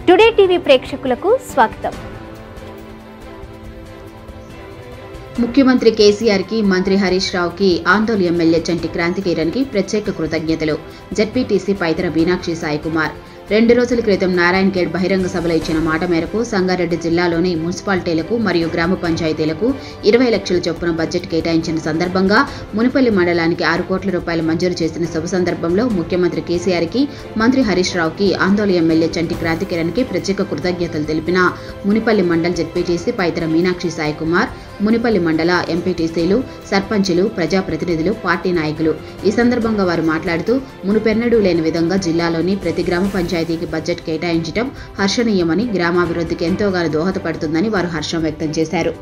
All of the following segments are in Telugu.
టుడే టీవీ ప్రేక్షకులకు స్వాగతం ముఖ్యమంత్రి కేసీఆర్ కి మంత్రి హరీష్ రావుకి ఆందోళన ఎమ్మెల్యే చంటి క్రాంతికిరణ్ కి ప్రత్యేక కృతజ్ఞతలు జడ్పీటీసీ పైతర మీనాక్షి సాయి కుమార్ రెండు రోజుల క్రితం నారాయణ్ ఖేడ్ బహిరంగ సభలో ఇచ్చిన మాట మేరకు సంగారెడ్డి జిల్లాలోని మున్సిపాలిటీలకు మరియు గ్రామ పంచాయతీలకు ఇరవై లక్షల చొప్పున బడ్జెట్ కేటాయించిన సందర్భంగా మునిపల్లి మండలానికి ఆరు కోట్ల రూపాయలు మంజూరు చేసిన శుభ సందర్భంలో ముఖ్యమంత్రి కేసీఆర్ కి మంత్రి హరీష్ రావుకి ఆందోళన ఎమ్మెల్యే చంటి క్రాంతికిరణ్ కి ప్రత్యేక కృతజ్ఞతలు తెలిపిన మునిపల్లి మండల్ జడ్పీటీసీ పైతర మీనాక్షి సాయి కుమార్ మునిపల్లి మండల ఎంపీటీసీలు సర్పంచులు ప్రజాప్రతినిధులు పార్టీ నాయకులు ఈ సందర్భంగా వారు మాట్లాడుతూ మునుపెన్నడూ లేని విధంగా జిల్లాలోని ప్రతి గ్రామ పంచాయతీకి బడ్జెట్ కేటాయించడం హర్షణీయమని గ్రామాభివృద్ధికి ఎంతోగానో దోహదపడుతుందని వారు హర్షం వ్యక్తం చేశారు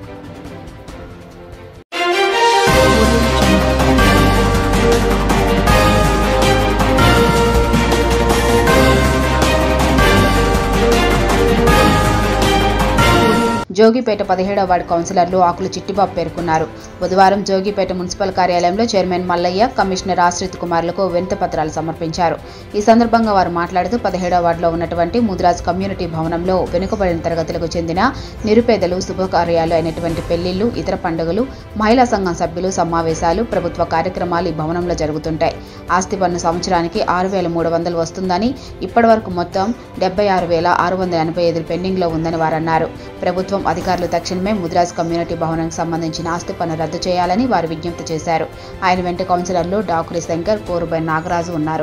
జోగిపేట పదిహేడవ వార్డు కౌన్సిలర్లు ఆకుల చిట్టిబాబు పేర్కొన్నారు బుధవారం జోగిపేట మున్సిపల్ కార్యాలయంలో చైర్మన్ మల్లయ్య కమిషనర్ ఆశ్రిత్ కుమార్లకు వినతి పత్రాలు సమర్పించారు ఈ సందర్భంగా వారు మాట్లాడుతూ పదిహేడవ వార్డులో ఉన్నటువంటి ముద్రాజ్ కమ్యూనిటీ భవనంలో వెనుకబడిన తరగతులకు చెందిన నిరుపేదలు శుభకార్యాలు అయినటువంటి పెళ్లిళ్లు ఇతర పండుగలు మహిళా సంఘం సభ్యులు సమావేశాలు ప్రభుత్వ కార్యక్రమాలు ఈ భవనంలో జరుగుతుంటాయి ఆస్తి పన్ను సంవత్సరానికి ఆరు వేల మూడు వందలు వస్తుందని ఇప్పటివరకు మొత్తం డెబ్బై ఆరు వేల ఆరు వందల ఎనభై ఐదు పెండింగ్లో ఉందని వారు అన్నారు ప్రభుత్వం అధికారులు తక్షణమే ముద్రాజ్ కమ్యూనిటీ భవనానికి సంబంధించిన ఆస్తి పన్ను రద్దు చేయాలని వారు విజ్ఞప్తి చేశారు ఆయన వెంట కౌన్సిలర్లు డాకురి శంకర్ కోరుబై నాగరాజు ఉన్నారు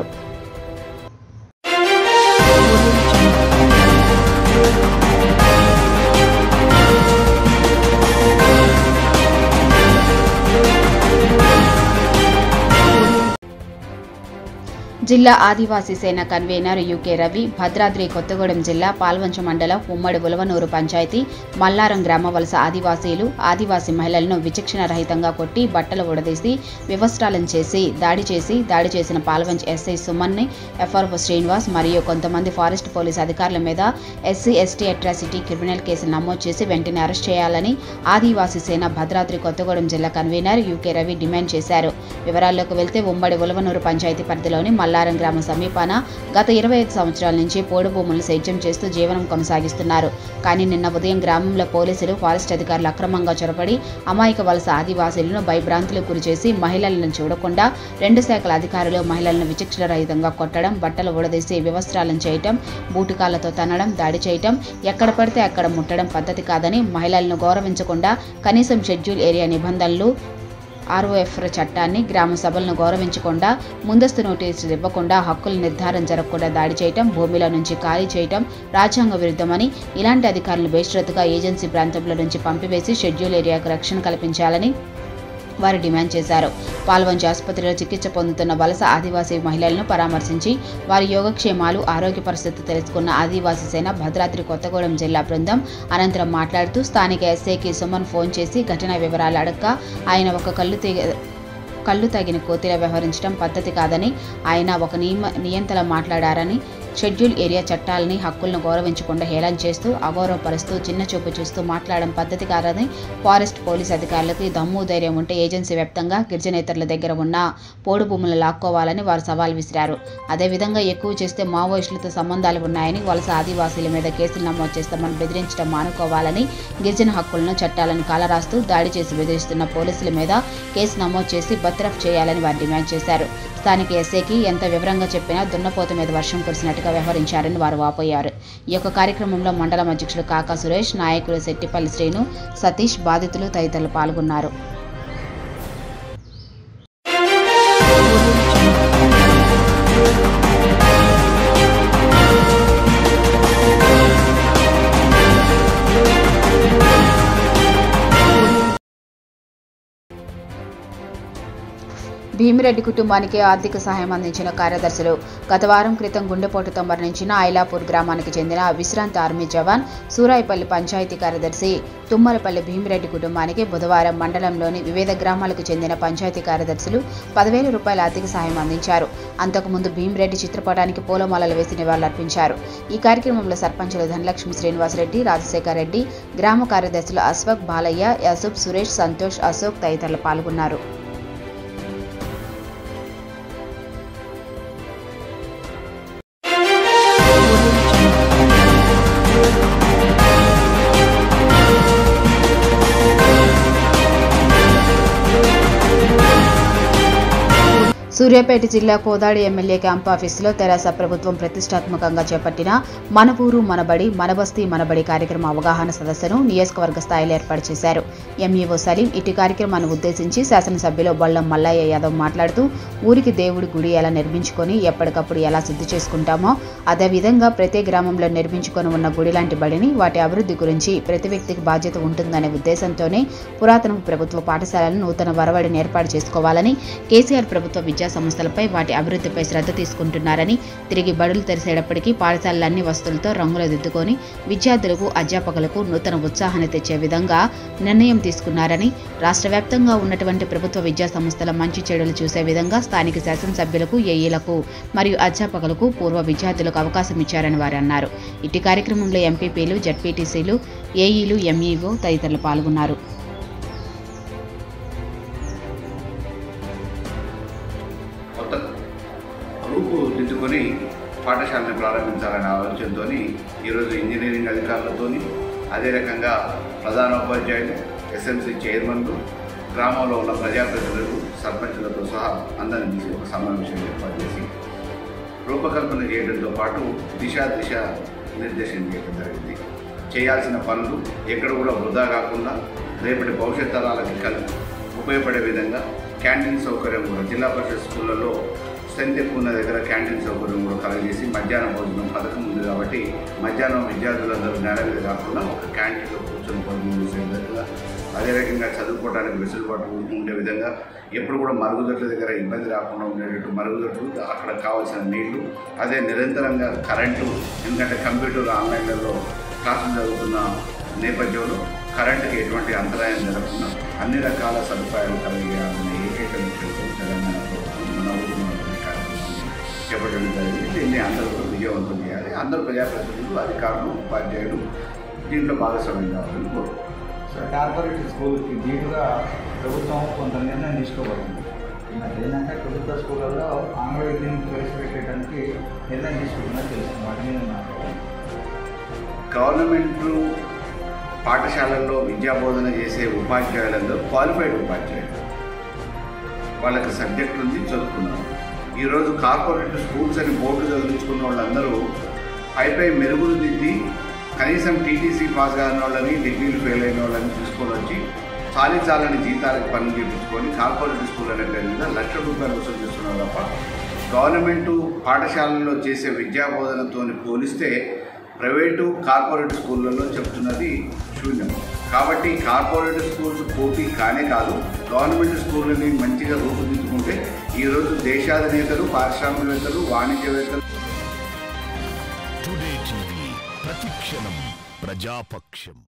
జిల్లా ఆదివాసీ సేన కన్వీనర్ యూకే రవి భద్రాద్రి కొత్తగూడెం జిల్లా పాల్వంచ మండలం ఉమ్మడి ఉలవనూరు పంచాయతీ మల్లారం గ్రామ వలస ఆదివాసీలు ఆదివాసీ మహిళలను విచక్షణ రహితంగా కొట్టి బట్టలు ఉడదీసి వివస్త్రాలను చేసి దాడి చేసి దాడి చేసిన పాల్వంచ్ ఎస్ఐ సుమన్ని ఎఫ్ఆర్ఓ శ్రీనివాస్ మరియు కొంతమంది ఫారెస్ట్ పోలీస్ అధికారుల మీద ఎస్సీ ఎస్టీ అట్రాసిటీ క్రిమినల్ కేసులు నమోదు చేసి వెంటనే అరెస్ట్ చేయాలని ఆదివాసీ సేన భద్రాద్రి కొత్తగూడెం జిల్లా కన్వీనర్ యూకే రవి డిమాండ్ చేశారు వివరాల్లోకి వెళ్తే ఉమ్మడి ఉలవనూరు పంచాయతీ పరిధిలోని మల్లారం గ్రామ సమీపాన గత ఇరవై ఐదు సంవత్సరాల నుంచి పోడు భూములు సేద్యం చేస్తూ జీవనం కొనసాగిస్తున్నారు కానీ నిన్న ఉదయం గ్రామంలో పోలీసులు ఫారెస్ట్ అధికారులు అక్రమంగా చొరబడి అమాయక వలస ఆదివాసీలను భయభ్రాంతులకు గురిచేసి మహిళలను చూడకుండా రెండు శాఖల అధికారులు మహిళలను విచక్షణ రహితంగా కొట్టడం బట్టలు ఊడదీసి వివస్త్రాలను చేయటం బూటికాలతో తనడం దాడి చేయటం ఎక్కడ పడితే అక్కడ ముట్టడం పద్ధతి కాదని మహిళలను గౌరవించకుండా కనీసం షెడ్యూల్ ఏరియా నిబంధనలు ఆర్ఓఎఫ్ చట్టాన్ని గ్రామ సభలను గౌరవించకుండా ముందస్తు నోటీసులు ఇవ్వకుండా హక్కుల నిర్ధారణ జరగకుండా దాడి చేయటం భూమిలో నుంచి ఖాళీ చేయటం రాజ్యాంగ విరుద్ధమని ఇలాంటి అధికారులను బేషరతుగా ఏజెన్సీ ప్రాంతంలో నుంచి పంపివేసి షెడ్యూల్ ఏరియాకు రక్షణ కల్పించాలని వారు డిమాండ్ చేశారు పాల్వంచి ఆసుపత్రిలో చికిత్స పొందుతున్న వలస ఆదివాసీ మహిళలను పరామర్శించి వారి యోగక్షేమాలు ఆరోగ్య పరిస్థితి తెలుసుకున్న ఆదివాసీ సేన భద్రాద్రి కొత్తగూడెం జిల్లా బృందం అనంతరం మాట్లాడుతూ స్థానిక ఎస్ఐకి సుమన్ ఫోన్ చేసి ఘటన వివరాలు అడక్క ఆయన ఒక కళ్ళు తీగ కళ్ళు తగిన కోతిలా వ్యవహరించడం పద్ధతి కాదని ఆయన ఒక నియమ నియంతలా మాట్లాడారని షెడ్యూల్ ఏరియా చట్టాలని హక్కులను గౌరవించకుండా హేళన చేస్తూ అగౌరవపరుస్తూ చిన్న చూపు చూస్తూ మాట్లాడడం పద్ధతి కాదని ఫారెస్ట్ పోలీస్ అధికారులకు దమ్ము ధైర్యం ఉంటే ఏజెన్సీ వ్యాప్తంగా గిరిజనేతరుల దగ్గర ఉన్న పోడు భూములు లాక్కోవాలని వారు సవాల్ విసిరారు అదేవిధంగా ఎక్కువ చేస్తే మావోయిస్టులతో సంబంధాలు ఉన్నాయని వలస ఆదివాసీల మీద కేసులు నమోదు చేస్తామని బెదిరించడం మానుకోవాలని గిరిజన హక్కులను చట్టాలను కాలరాస్తూ దాడి చేసి బెదిరిస్తున్న పోలీసుల మీద కేసు నమోదు చేసి బర్తరఫ్ చేయాలని వారు డిమాండ్ చేశారు స్థానిక ఎస్ఐకి ఎంత వివరంగా చెప్పినా దున్నపోత మీద వర్షం కురిసినట్టుగా వ్యవహరించారని వారు వాపోయారు ఈ యొక్క కార్యక్రమంలో మండలం అధ్యక్షుడు కాకా సురేష్ నాయకులు శెట్టిపల్లి శ్రీను సతీష్ బాధితులు తదితరులు పాల్గొన్నారు భీమిరెడ్డి కుటుంబానికి ఆర్థిక సహాయం అందించిన కార్యదర్శులు గత వారం క్రితం గుండెపోటుతో మరణించిన ఐలాపూర్ గ్రామానికి చెందిన విశ్రాంత ఆర్మీ జవాన్ సూరాయిపల్లి పంచాయతీ కార్యదర్శి తుమ్మలపల్లి భీమిరెడ్డి కుటుంబానికి బుధవారం మండలంలోని వివిధ గ్రామాలకు చెందిన పంచాయతీ కార్యదర్శులు పదివేల రూపాయల ఆర్థిక సహాయం అందించారు అంతకుముందు భీమిరెడ్డి చిత్రపటానికి పూలమాలలు వేసి నివాళులర్పించారు ఈ కార్యక్రమంలో సర్పంచులు ధనలక్ష్మి శ్రీనివాసరెడ్డి రాజశేఖర్ రెడ్డి గ్రామ కార్యదర్శులు అశ్వక్ బాలయ్య యాసూబ్ సురేష్ సంతోష్ అశోక్ తదితరులు పాల్గొన్నారు సూర్యాపేట జిల్లా కోదాడి ఎమ్మెల్యే క్యాంప్ ఆఫీసులో తెరాస ప్రభుత్వం ప్రతిష్టాత్మకంగా చేపట్టిన మన ఊరు మనబడి మన బస్తీ మనబడి కార్యక్రమ అవగాహన సదస్సును నియోజకవర్గ స్థాయిలో ఏర్పాటు చేశారు ఎంఈఓ సలీం ఇటు కార్యక్రమాన్ని ఉద్దేశించి శాసనసభ్యులు బొల్లం మల్లయ్య యాదవ్ మాట్లాడుతూ ఊరికి దేవుడి గుడి ఎలా నిర్మించుకొని ఎప్పటికప్పుడు ఎలా శుద్ధి చేసుకుంటామో అదేవిధంగా ప్రతి గ్రామంలో నిర్మించుకొని ఉన్న గుడి లాంటి బడిని వాటి అభివృద్ధి గురించి ప్రతి వ్యక్తికి బాధ్యత ఉంటుందనే ఉద్దేశంతోనే పురాతన ప్రభుత్వ పాఠశాలను నూతన వరవడిని ఏర్పాటు చేసుకోవాలని కేసీఆర్ ప్రభుత్వ విద్యా సంస్థలపై వాటి అభివృద్ధిపై శ్రద్ధ తీసుకుంటున్నారని తిరిగి బడులు తెరిసేటప్పటికీ పాఠశాలలన్నీ వస్తువులతో రంగులు దిద్దుకొని విద్యార్థులకు అధ్యాపకులకు నూతన ఉత్సాహాన్ని తెచ్చే విధంగా నిర్ణయం తీసుకున్నారని రాష్ట్ర వ్యాప్తంగా ఉన్నటువంటి ప్రభుత్వ విద్యా సంస్థల మంచి చెడులు చూసే విధంగా స్థానిక శాసనసభ్యులకు ఏఈలకు మరియు అధ్యాపకులకు పూర్వ విద్యార్థులకు అవకాశం ఇచ్చారని వారు అన్నారు ఇటు కార్యక్రమంలో ఎంపీపీలు జడ్పీటీసీలు ఏఈలు ఎంఈఓ తదితరులు పాల్గొన్నారు కొత్త రూపు దిద్దుకొని పాఠశాలని ప్రారంభించాలనే ఆలోచనతో ఈరోజు ఇంజనీరింగ్ అధికారులతోని అదే రకంగా ప్రధాన ఉపాధ్యాయులు ఎస్ఎంసీ చైర్మన్లు గ్రామంలో ఉన్న ప్రజాప్రతినిధులు సర్పంచులతో సహా అందరిని తీసి ఒక సమావేశం ఏర్పాటు చేసి రూపకల్పన చేయడంతో పాటు దిశ దిశ నిర్దేశం చేయడం జరిగింది చేయాల్సిన పనులు ఎక్కడ కూడా వృధా కాకుండా రేపటి భవిష్యత్ తరాలకి కల్ ఉపయోగపడే విధంగా క్యాంటీన్ సౌకర్యం కూడా జిల్లా పరిషత్ స్కూళ్ళలో స్ట్రెంత్ ఎక్కువ ఉన్న దగ్గర క్యాంటీన్ సౌకర్యం కూడా కలగజేసి మధ్యాహ్నం భోజనం పథకం ఉంది కాబట్టి మధ్యాహ్నం విద్యార్థులందరూ నేల మీద కాకుండా ఒక క్యాంటీన్లో కూర్చొని భోజనం చేసే విధంగా అదే రకంగా చదువుకోవడానికి వెసులుబాటు ఉండే విధంగా ఎప్పుడు కూడా మరుగుదొడ్ల దగ్గర ఇబ్బంది రాకుండా ఉండేటట్టు మరుగుదొడ్లు అక్కడ కావాల్సిన నీళ్లు అదే నిరంతరంగా కరెంటు ఎందుకంటే కంప్యూటర్ ఆన్లైన్లలో క్లాసులు జరుగుతున్న నేపథ్యంలో కరెంటుకి ఎటువంటి అంతరాయం జరగకుండా అన్ని రకాల సదుపాయాలు కలిగేయాలనే ఏకైక లక్ష్యంతో తెలంగాణ ప్రభుత్వం మన ఊరు మనబడి కార్యక్రమాన్ని చేపట్టడం జరిగింది దీన్ని అందరూ కూడా విజయవంతం చేయాలి అందరూ ప్రజాప్రతినిధులు అధికారులు ఉపాధ్యాయులు దీంట్లో భాగస్వామ్యం కావాలని కోరుకుంటున్నాను సో కార్పొరేట్ స్కూల్కి ధీటుగా ప్రభుత్వం కొంత నిర్ణయం తీసుకోబడింది అదేంటంటే ప్రభుత్వ స్కూళ్ళల్లో ఆంగ్ల విద్యను ప్రవేశపెట్టడానికి నిర్ణయం తీసుకుంటున్నది తెలుసు వాటి మీద మాట్లాడాలి గవర్నమెంట్ పాఠశాలల్లో విద్యాబోధన చేసే ఉపాధ్యాయులందరూ క్వాలిఫైడ్ ఉపాధ్యాయులు వాళ్ళకి సబ్జెక్ట్ ఉంది చదువుకున్నారు ఈరోజు కార్పొరేట్ స్కూల్స్ అని బోర్డు చదివించుకున్న వాళ్ళందరూ పై పై మెరుగులు దిద్ది కనీసం టీటీసీ పాస్ కాని వాళ్ళని డిగ్రీలు ఫెయిల్ అయిన వాళ్ళని తీసుకొని వచ్చి చాలీ చాలని జీతాలకు పనులు చేయించుకొని కార్పొరేట్ స్కూల్ అనే పేరు మీద లక్ష రూపాయలు వసూలు చేస్తున్నారు తప్ప గవర్నమెంట్ పాఠశాలల్లో చేసే విద్యాబోధనతో పోలిస్తే ప్రైవేటు కార్పొరేట్ స్కూళ్ళల్లో చెప్తున్నది శూన్యం కాబట్టి కార్పొరేట్ స్కూల్స్ పోటీ కానే కాదు గవర్నమెంట్ స్కూళ్ళని మంచిగా రూపుదిద్దుకుంటే ఈరోజు దేశాధినేతలు పారిశ్రామికవేత్తలు వాణిజ్యవేత్తలు టుడే టీవీ ప్రతిక్షణం ప్రజాపక్షం